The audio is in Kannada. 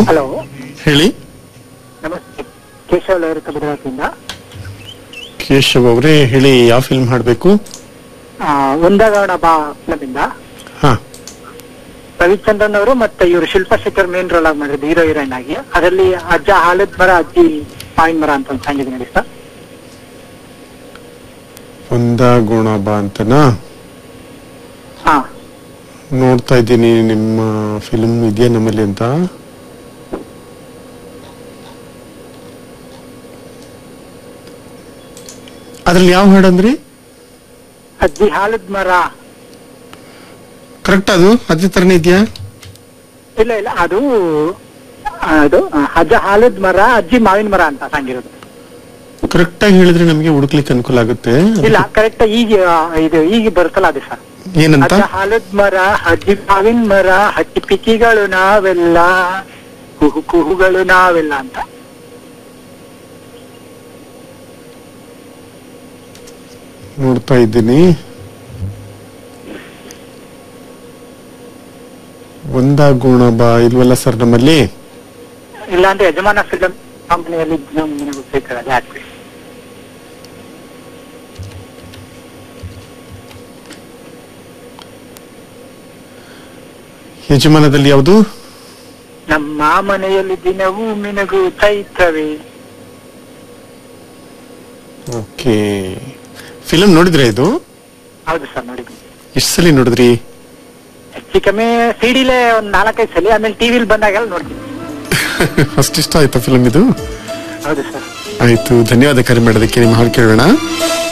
ಹಲೋ ಹೇಳಿ ನಮಸ್ತೆ ಕೇಶವ ಲಹರಿ ಕಬಡ್ಡಿಯಿಂದ ಕೇಶವ್ ಅವರೇ ಹೇಳಿ ಯಾವ ಫಿಲ್ಮ್ ಹಾಡ್ಬೇಕು ಒಂದಗಾಡ ಬಾ ಫಿಲಮಿಂದ ಹಾ ರವಿಚಂದ್ರನ್ ಅವರು ಮತ್ತೆ ಇವರು ಶಿಲ್ಪಾ ಶೆಟ್ಟರ್ ಮೇನ್ ರೋಲ್ ಆಗಿ ಮಾಡಿದ್ರು ಹೀರೋ ಹೀರೋಯಿನ್ ಆಗಿ ಅದರಲ್ಲಿ ಅಜ್ಜ ಹಾಲದ್ ಮರ ಅಜ್ಜಿ ಮಾವಿನ ಮರ ಅಂತ ಒಂದು ಸಂಗೀತ ನೋಡಿ ಸರ್ ಒಂದ ಗುಣ ಬಾ ಅಂತನಾ ಹಾ ನೋಡ್ತಾ ಇದ್ದೀನಿ ನಿಮ್ಮ ಫಿಲ್ಮ್ ಇದೆಯಾ ನಮ್ಮಲ್ಲಿ ಅಂತ ಅದ್ರಲ್ಲಿ ಯಾವ ಹಾಡಂದ್ರಿ ಅಜ್ಜಿ ಹಾಲದ್ ಮರ ಕರೆಕ್ಟ್ ಅದು ಅದೇ ತರನೇ ಇದೆಯಾ ಇಲ್ಲ ಇಲ್ಲ ಅದು ಅದು ಆ, ಅಜ್ಜ ಹಾಲದ್ ಮರ ಅಜ್ಜಿ ಮಾವಿನ ಮರ ಅಂತ ಸಂಗಿರೋದು ಕರೆಕ್ಟ್ ಆಗಿ ಹೇಳಿದ್ರೆ ನಮಗೆ ಹುಡುಕ್ಲಿಕ್ಕೆ ಅನುಕೂಲ ಆಗುತ್ತೆ ಇಲ್ಲ ಕರೆಕ್ಟ್ ಈಗ ಆ, ಇದು ಈಗ ಬರುತ್ತಲ್ಲ ಅದೇ ಸರ್ ಏನಂತ ಅಜ್ಜ ಹಾಲದ್ ಮರ ಅಜ್ಜಿ ಮಾವಿನ ಮರ ಹಕ್ಕಿ ಪಿಕ್ಕಿಗಳು ನಾವೆಲ್ಲ ಕುಹು ಕುಹುಗಳು ನಾವೆಲ್ಲ ಅಂತ ನೋಡ್ತಾ ಇದ್ದೀನಿ ಒಂದ ಗುಣ ಬಾ ಇಲ್ವಲ್ಲ ಸರ್ ನಮ್ಮಲ್ಲಿ ಇಲ್ಲ ಅಂದ್ರೆ ಯಜಮಾನ ಫಿಲಂ ಕಂಪನಿಯಲ್ಲಿ ನನಗೆ ಗೊತ್ತಿರ್ತದೆ ಹಾಕ್ಬಿಡಿ ಯಜಮಾನದಲ್ಲಿ ಯಾವುದು ನಮ್ಮ ಮನೆಯಲ್ಲಿ ದಿನವೂ ಮಿನಗು ಚೈತ್ರವೇ ಓಕೆ ಫಿಲಮ್ ನೋಡಿದ್ರೆ ಇದು ಹೌದು ಸರ್ ನೋಡಿದ್ವಿ ಎಷ್ಟು ಸಲ ನೋಡಿದ್ರಿ ಹೆಚ್ಚು ಕಮ್ಮಿ ಸಿಡಿಲೇ ಒಂದ್ ನಾಲ್ಕೈದು ಸಲ ಆಮೇಲೆ ಟಿವಿಲಿ ಬಂದಾಗೆಲ್ಲ ನೋಡ್ತೀನಿ ಅಷ್ಟು ಇಷ್ಟ ಆಯ್ತಾ ಫಿಲಮ್ ಇದು ಹೌದು ಸರ್ ಆಯ್ತು ಧನ್ಯವಾದ ಕರೆ ಮಾಡೋದಕ್ಕೆ ನಿಮ್ಮ ಹಾಡು ಕೇಳೋಣ